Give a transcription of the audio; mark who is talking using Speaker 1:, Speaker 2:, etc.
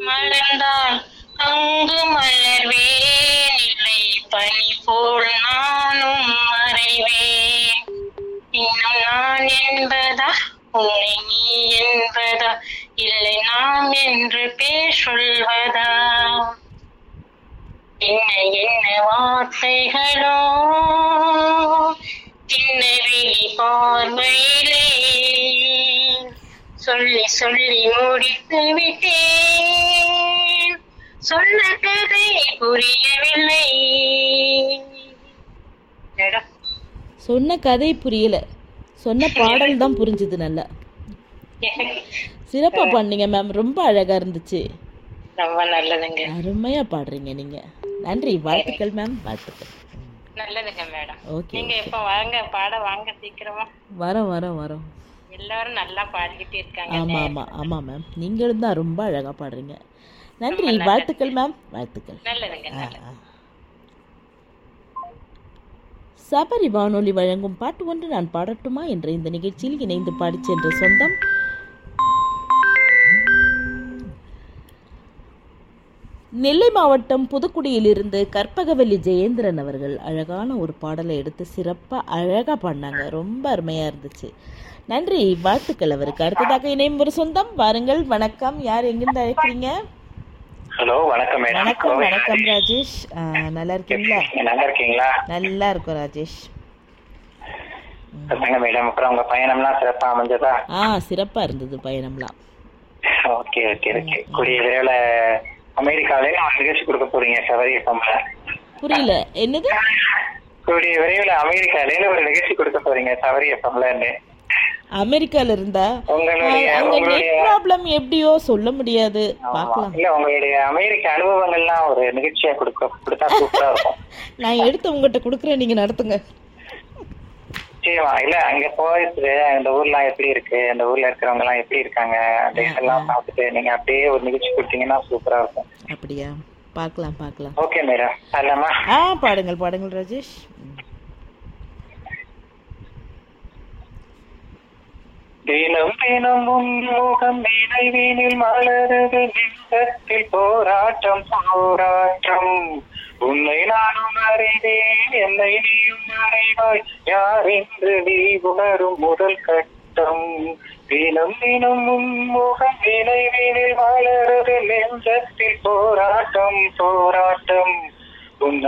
Speaker 1: மலர்ந்தால் அங்கு மலர்வேன் இல்லை பனி போல் நானும் மறைவேன் இன்னும் நான் என்பதா உன்னை நீ என்பதா இல்லை நாம் என்று பேர் சொல்வதா என்ன என்ன வார்த்தைகளோ சின்ன விழி பார்வையிலே சொல்லி சொல்லி முடித்து விட்டேன் சொன்ன கதை புரியவில்லை மேடம்
Speaker 2: சொன்ன கதை புரியல சொன்ன பாடல் தான் புரிஞ்சுது நல்லா சிறப்பா பண்ணீங்க மேம் ரொம்ப அழகா இருந்துச்சு
Speaker 1: ரொம்ப நல்லதுங்க
Speaker 2: அருமையா பாடுறீங்க நீங்க நன்றி வாழ்த்துக்கள் மேம் வாழ்த்துக்கள்
Speaker 1: நல்லதுங்க மேடம்
Speaker 2: ஓகே
Speaker 1: நீங்க எப்ப வாங்க பாட வாங்க சீக்கிரமா
Speaker 2: வரோம் வரோம் வரோம்
Speaker 1: எல்லாரும் நல்லா பாடிக்கிட்டே இருக்காங்க
Speaker 2: ஆமா ஆமா ஆமா மேம் நீங்களும் தான் ரொம்ப அழகா பாடுறீங்க நன்றி வாழ்த்துக்கள் மேம் வாழ்த்துக்கள்
Speaker 1: நல்லதுங்க
Speaker 2: ஆ, ஆ. சபரி வானொலி வழங்கும் பாட்டு ஒன்று நான் பாடட்டுமா என்ற இந்த நிகழ்ச்சியில் இணைந்து பாடிச் சென்ற சொந்தம் நெல்லை மாவட்டம் புதுக்குடியிலிருந்து கற்பகவல்லி ஜெயேந்திரன் அவர்கள் அழகான ஒரு பாடலை எடுத்து சிறப்பாக அழகாக பாடினாங்க ரொம்ப அருமையாக இருந்துச்சு நன்றி வாழ்த்துக்கள் அவருக்கு அடுத்ததாக இணையும் ஒரு சொந்தம் வாருங்கள் வணக்கம் யார் எங்கிருந்து அழைக்கிறீங்க
Speaker 3: ஹலோ வணக்கம் மேடம்
Speaker 2: வணக்கம் வணக்கம் ராஜேஷ் ஆ, நல்லா இருக்கீங்களா
Speaker 3: நீங்க நல்லா இருக்கீங்களா
Speaker 2: நல்லா இருக்கும் ராஜேஷ்
Speaker 3: சொல்லுங்க மேடம் அப்புறம் உங்க பயணம்லாம் சிறப்பா அமைஞ்சதா
Speaker 2: ஆ சிறப்பா இருந்தது பயணம்லாம்
Speaker 3: ஓகே ஓகே ஓகே கூடிய விரைவில் அமெரிக்காவிலே ஒரு நிகழ்ச்சி கொடுக்க போறீங்க சவரி எஃப்எம்ல
Speaker 2: புரியல என்னது
Speaker 3: கூடிய விரைவில் அமெரிக்காவிலே ஒரு நிகழ்ச்சி கொடுக்க போறீங்க சவரி எஃப்எம்லன்னு
Speaker 2: அமெரிக்கால இருந்தா
Speaker 3: உங்களுடைய
Speaker 2: ஆ, அங்க நெட்
Speaker 3: உங்களுடைய
Speaker 2: ப்ராப்ளம் எப்படியோ சொல்ல முடியாது பார்க்கலாம்
Speaker 3: இல்ல உங்களுடைய அமெரிக்க அனுபவங்கள்லாம் ஒரு நிகழ்ச்சியா கொடுக்க கொடுத்தா சூப்பரா இருக்கும்
Speaker 2: நான் எடுத்து உங்ககிட்ட கொடுக்குறேன் நீங்க நடத்துங்க
Speaker 3: நிச்சயமா இல்ல அங்க போயிட்டு அந்த ஊர்லாம் எப்படி இருக்கு அந்த ஊர்ல இருக்கிறவங்க எல்லாம் எப்படி இருக்காங்க அந்த இதெல்லாம் பார்த்துட்டு நீங்க அப்படியே ஒரு நிகழ்ச்சி கொடுத்தீங்கன்னா சூப்பரா இருக்கும்
Speaker 2: அப்படியா பார்க்கலாம் பார்க்கலாம்
Speaker 3: ஓகே மேடம் அல்லமா
Speaker 2: ஆ பாடுங்கள் பாடுங்கள் ராஜேஷ் ம்.
Speaker 3: தினம் தினம் உன்முகம் நினைவினில் மலரது நெஞ்சத்தில் போராட்டம் போராட்டம் உன்னை நானும் அறிவேன் என்னை நீயும் அறிவாய் யார் என்று நீ உணரும் முதல் கட்டம் தினம் தினம் உன்முகம் நினைவினில் மலரது நெஞ்சத்தில் போராட்டம் போராட்டம் உன்னை